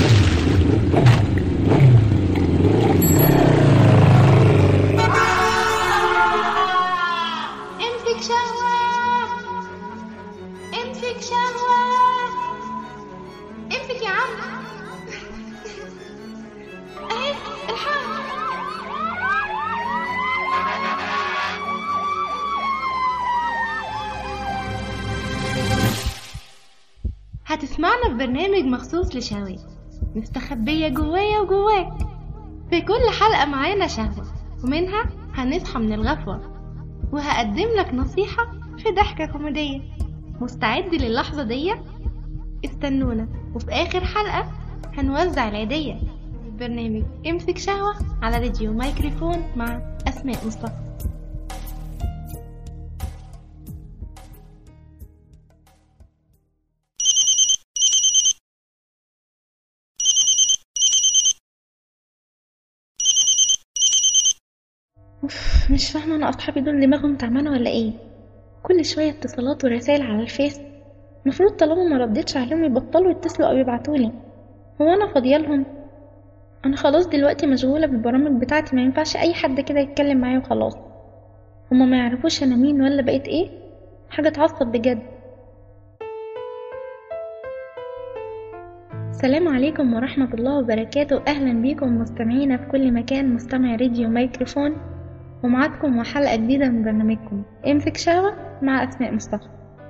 امسك شهوة امسك شهوة امسك يا عم اهي الحق هتسمعنا في برنامج مخصوص لشهوات مستخبية جوايا وجواك في كل حلقة معانا شهوة ومنها هنصحى من الغفوة وهقدم لك نصيحة في ضحكة كوميدية مستعد للحظة دي؟ استنونا وفي آخر حلقة هنوزع العيدية في برنامج امسك شهوة على راديو مايكروفون مع أسماء مصطفى أوف مش فاهمة أنا أصحابي دول دماغهم تعبانة ولا إيه كل شوية اتصالات ورسائل على الفيس المفروض طالما ما ردتش عليهم يبطلوا يتصلوا أو يبعتولي هو أنا فاضيالهم أنا خلاص دلوقتي مشغولة بالبرامج بتاعتي ما ينفعش أي حد كده يتكلم معايا وخلاص هما ما يعرفوش أنا مين ولا بقيت إيه حاجة تعصب بجد السلام عليكم ورحمة الله وبركاته أهلا بيكم مستمعينا في كل مكان مستمع راديو مايكروفون ومعاكم وحلقة جديدة من برنامجكم امسك شهوة مع أسماء مصطفى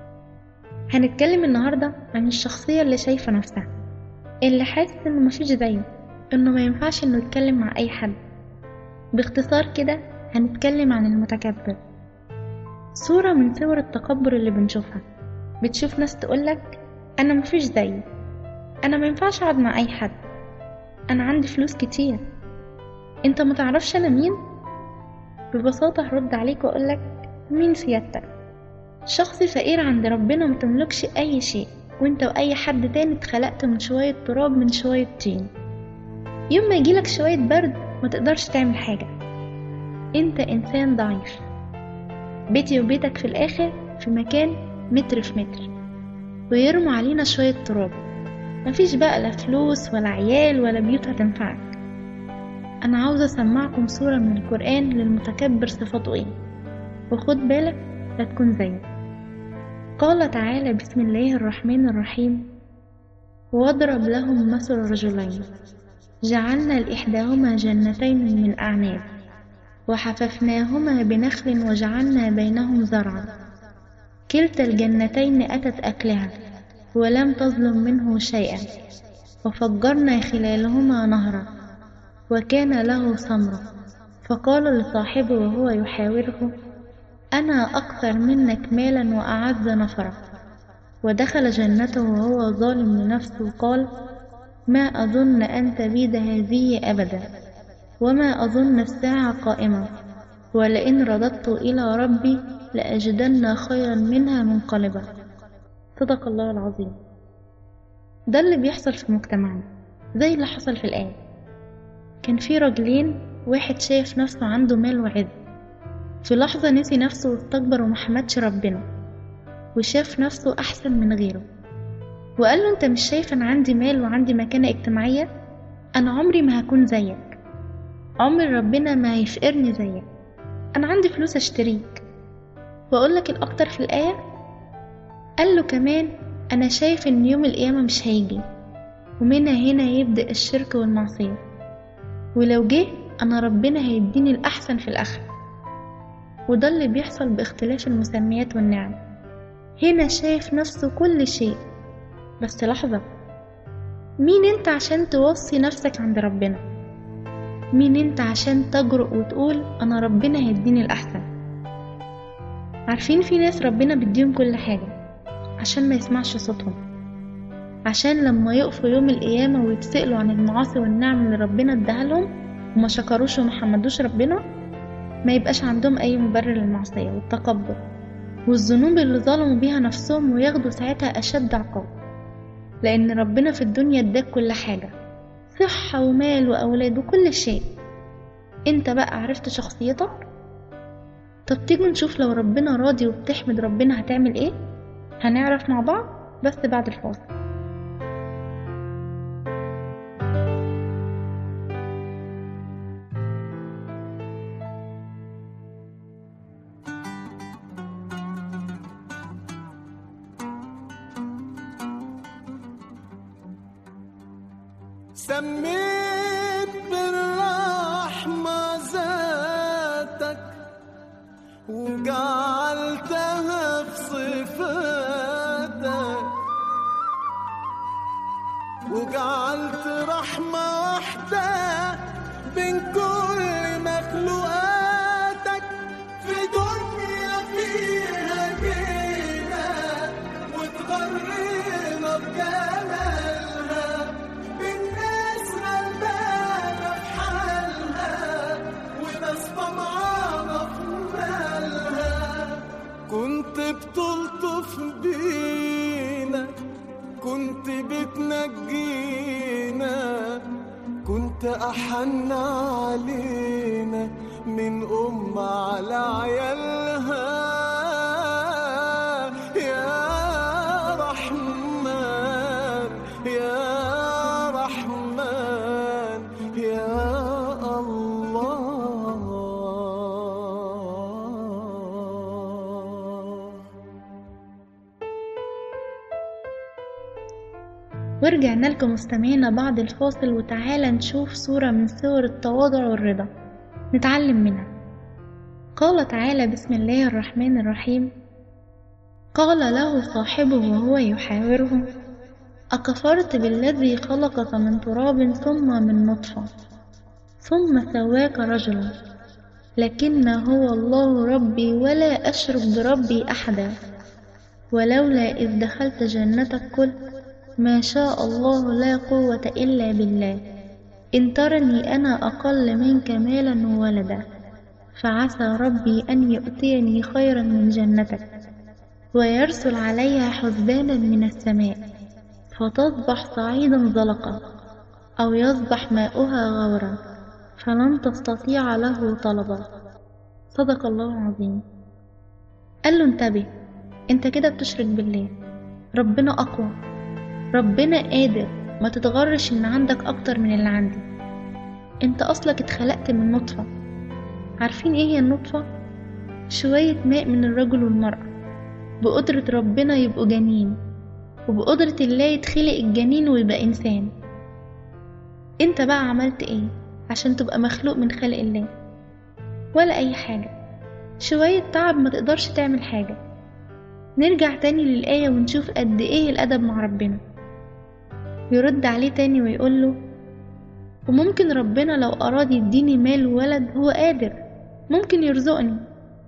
هنتكلم النهاردة عن الشخصية اللي شايفة نفسها اللي حاسس إنه مفيش زيه إنه ما ينفعش إنه يتكلم مع أي حد باختصار كده هنتكلم عن المتكبر صورة من صور التكبر اللي بنشوفها بتشوف ناس تقولك أنا مفيش زيه أنا ما ينفعش أقعد مع أي حد أنا عندي فلوس كتير أنت ما تعرفش أنا مين ببساطة هرد عليك وأقولك مين سيادتك شخص فقير عند ربنا متملكش أي شيء وانت وأي حد تاني اتخلقت من شوية تراب من شوية طين يوم ما يجيلك شوية برد ما تقدرش تعمل حاجة انت إنسان ضعيف بيتي وبيتك في الآخر في مكان متر في متر ويرموا علينا شوية تراب مفيش بقى لا فلوس ولا عيال ولا بيوت هتنفعك أنا عاوزة أسمعكم صورة من القرآن للمتكبر صفاته إيه وخد بالك لا تكون زيه قال تعالى بسم الله الرحمن الرحيم واضرب لهم مثل رجلين جعلنا لإحداهما جنتين من أعناب وحففناهما بنخل وجعلنا بينهم زرعا كلتا الجنتين أتت أكلها ولم تظلم منه شيئا وفجرنا خلالهما نهرا وكان له ثمرة فقال لصاحبه وهو يحاوره أنا أكثر منك مالا وأعز نفرا ودخل جنته وهو ظالم لنفسه قال ما أظن أن تبيد هذه أبدا وما أظن الساعة قائمة ولئن رددت إلى ربي لأجدن خيرا منها منقلبا صدق الله العظيم ده اللي بيحصل في مجتمعنا زي اللي حصل في الآية كان في رجلين واحد شايف نفسه عنده مال وعز في لحظة نسي نفسه واستكبر ومحمدش ربنا وشاف نفسه أحسن من غيره وقال له أنت مش شايف أنا عندي مال وعندي مكانة اجتماعية أنا عمري ما هكون زيك عمر ربنا ما هيفقرني زيك أنا عندي فلوس أشتريك وأقول لك الأكتر في الآية قال له كمان أنا شايف إن يوم القيامة مش هيجي ومنها هنا يبدأ الشرك والمعصية ولو جه أنا ربنا هيديني الأحسن في الآخرة وده اللي بيحصل باختلاف المسميات والنعم هنا شايف نفسه كل شيء بس لحظة مين انت عشان توصي نفسك عند ربنا مين انت عشان تجرؤ وتقول انا ربنا هيديني الاحسن عارفين في ناس ربنا بيديهم كل حاجة عشان ما يسمعش صوتهم عشان لما يقفوا يوم القيامة ويتسألوا عن المعاصي والنعم اللي ربنا اداها لهم وما شكروش وما حمدوش ربنا ما يبقاش عندهم أي مبرر للمعصية والتكبر والذنوب اللي ظلموا بيها نفسهم وياخدوا ساعتها أشد عقاب لأن ربنا في الدنيا اداك كل حاجة صحة ومال وأولاد وكل شيء انت بقى عرفت شخصيتك طب تيجي نشوف لو ربنا راضي وبتحمد ربنا هتعمل ايه هنعرف مع بعض بس بعد الفاصل سميت بالرحمة ذاتك وجعلتها في صفاتك وجعلت رحمة واحدة بين كل مخلوقاتك في دنيا فيها جينا وتغرينا بجمالها بالناس غلبانة في حالها وناس طمعانة في مالها كنت بتلطف بينا كنت بتنجينا كنت أحن علينا من أم على عيالها يا رحمن يا رحمن يا الله ورجعنا لكم مستمعينا بعد الفاصل وتعالى نشوف صورة من صور التواضع والرضا نتعلم منها قال تعالى بسم الله الرحمن الرحيم قال له صاحبه وهو يحاوره أكفرت بالذي خلقك من تراب ثم من نطفة ثم سواك رجلا لكن هو الله ربي ولا أشرك بربي أحدا ولولا إذ دخلت جنتك قلت ما شاء الله لا قوة إلا بالله إن ترني أنا أقل منك مالا وولدا فعسى ربي أن يؤتيني خيرا من جنتك ويرسل عليها حسبانا من السماء فتصبح صعيدا زلقا أو يصبح ماؤها غورا فلن تستطيع له طلبا صدق الله العظيم قال له انتبه انت كده بتشرك بالله ربنا أقوى ربنا قادر ما تتغرش ان عندك اكتر من اللي عندي انت اصلك اتخلقت من نطفة عارفين ايه هي النطفة شوية ماء من الرجل والمرأة بقدرة ربنا يبقوا جنين وبقدرة الله يتخلق الجنين ويبقى انسان انت بقى عملت ايه عشان تبقى مخلوق من خلق الله ولا اي حاجة شوية تعب ما تقدرش تعمل حاجة نرجع تاني للآية ونشوف قد ايه الأدب مع ربنا يرد عليه تاني ويقوله وممكن ربنا لو أراد يديني مال وولد هو قادر ممكن يرزقني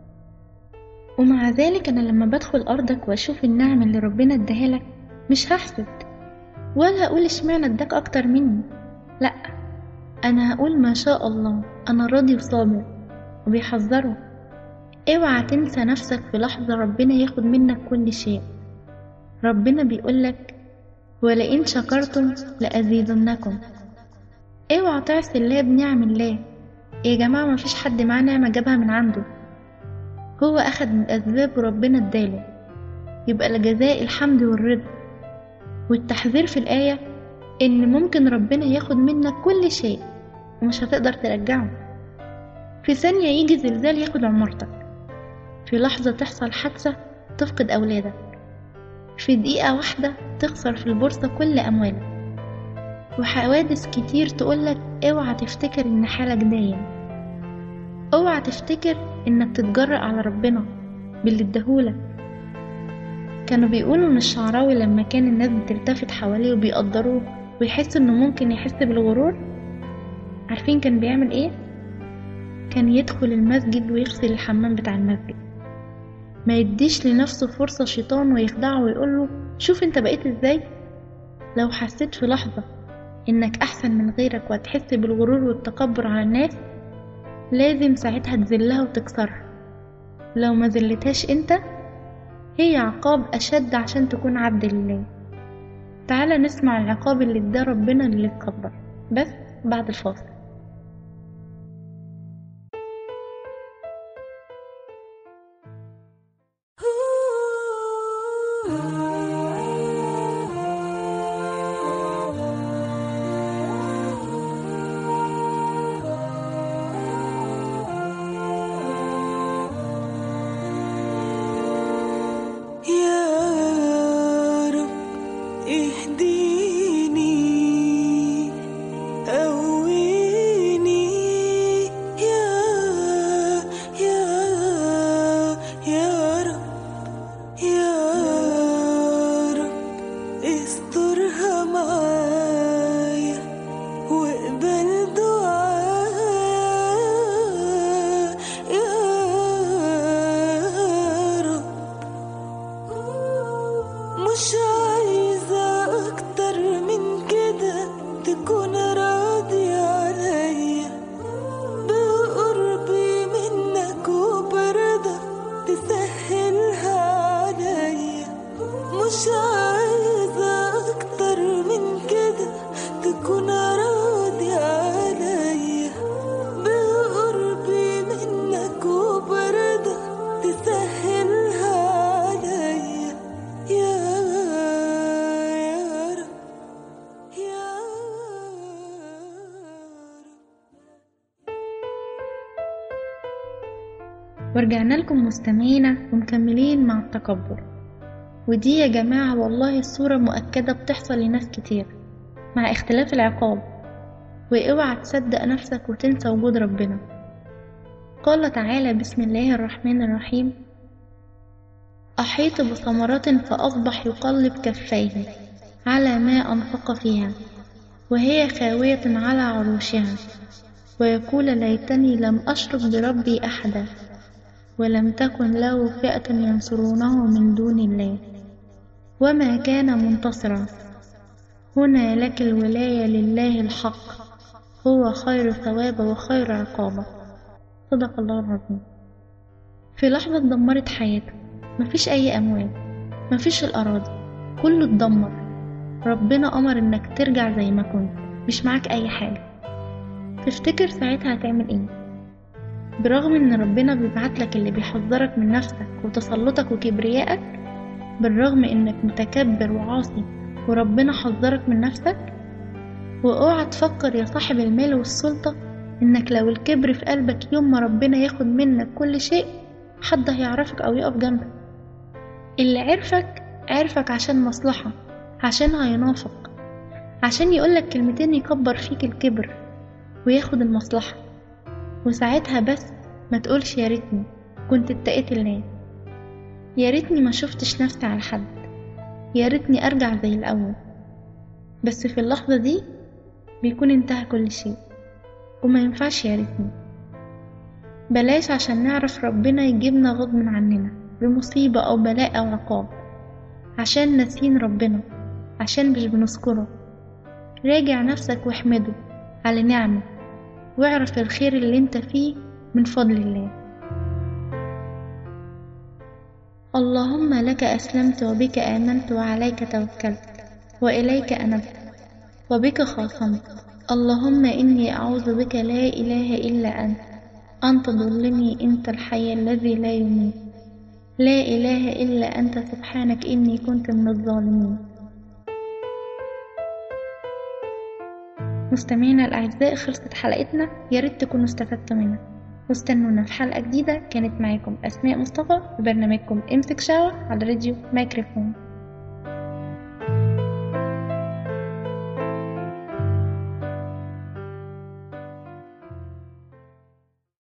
ومع ذلك أنا لما بدخل أرضك وأشوف النعم اللي ربنا اداهالك مش هحسد ولا هقول اشمعنى اداك أكتر مني لأ أنا هقول ما شاء الله أنا راضي وصابر وبيحذره اوعى تنسى نفسك في لحظة ربنا ياخد منك كل شيء ربنا بيقولك ولئن شكرتم لأزيدنكم اوعى تعصي الله بنعم الله يا جماعة مفيش حد معاه نعمة جابها من عنده هو أخد من الأسباب وربنا اداله يبقى لجزاء الحمد والرضا والتحذير في الآية إن ممكن ربنا ياخد منك كل شيء ومش هتقدر ترجعه في ثانية يجي زلزال ياخد عمارتك في لحظة تحصل حادثة تفقد أولادك في دقيقة واحدة تخسر في البورصة كل أموالك وحوادث كتير تقولك اوعى تفتكر ان حالك دايم اوعى تفتكر انك تتجرأ على ربنا باللي اداهولك كانوا بيقولوا ان الشعراوي لما كان الناس بتلتفت حواليه وبيقدروه ويحس انه ممكن يحس بالغرور عارفين كان بيعمل ايه كان يدخل المسجد ويغسل الحمام بتاع المسجد ما يديش لنفسه فرصة شيطان ويخدعه ويقوله شوف انت بقيت ازاي لو حسيت في لحظة انك احسن من غيرك وهتحس بالغرور والتكبر على الناس لازم ساعتها تذلها وتكسرها لو ما ذلتهاش انت هي عقاب اشد عشان تكون عبد لله تعالى نسمع العقاب اللي اداه ربنا للي اتكبر بس بعد الفاصل يا رب اهديني ورجعنا لكم مستمعينا ومكملين مع التكبر ودي يا جماعة والله الصورة مؤكدة بتحصل لناس كتير مع اختلاف العقاب واوعى تصدق نفسك وتنسى وجود ربنا قال تعالى بسم الله الرحمن الرحيم أحيط بثمرات فأصبح يقلب كفيه على ما أنفق فيها وهي خاوية على عروشها ويقول ليتني لم أشرك بربي أحدا ولم تكن له فئة ينصرونه من دون الله وما كان منتصرا هنا لك الولاية لله الحق هو خير ثواب وخير عقابا صدق الله العظيم في لحظة دمرت حياته مفيش أي أموال مفيش الأراضي كله اتدمر ربنا أمر إنك ترجع زي ما كنت مش معاك أي حاجة تفتكر ساعتها هتعمل إيه؟ برغم إن ربنا بيبعتلك اللي بيحذرك من نفسك وتسلطك وكبريائك بالرغم إنك متكبر وعاصي وربنا حذرك من نفسك واوعى تفكر يا صاحب المال والسلطة إنك لو الكبر في قلبك يوم ما ربنا ياخد منك كل شيء حد هيعرفك أو يقف جنبك اللي عرفك عرفك عشان مصلحة عشان هينافق عشان يقولك كلمتين يكبر فيك الكبر وياخد المصلحة وساعتها بس ما تقولش يا ريتني كنت اتقيت الله يا ريتني ما شفتش نفسي على حد يا ريتني ارجع زي الاول بس في اللحظة دي بيكون انتهى كل شيء وما ينفعش يا ريتني بلاش عشان نعرف ربنا يجيبنا غضب عننا بمصيبة أو بلاء أو عقاب عشان ناسين ربنا عشان مش بنذكره راجع نفسك واحمده على نعمه واعرف الخير اللي انت فيه من فضل الله اللهم لك أسلمت وبك آمنت وعليك توكلت وإليك أنبت وبك خاصمت اللهم إني أعوذ بك لا إله إلا أنت أنت ظلمي أنت الحي الذي لا يميت لا إله إلا أنت سبحانك إني كنت من الظالمين مستمعينا الأعزاء خلصت حلقتنا يا ريت تكونوا استفدتوا منها واستنونا في حلقة جديدة كانت معاكم أسماء مصطفى في برنامجكم امسك شاور على راديو مايكروفون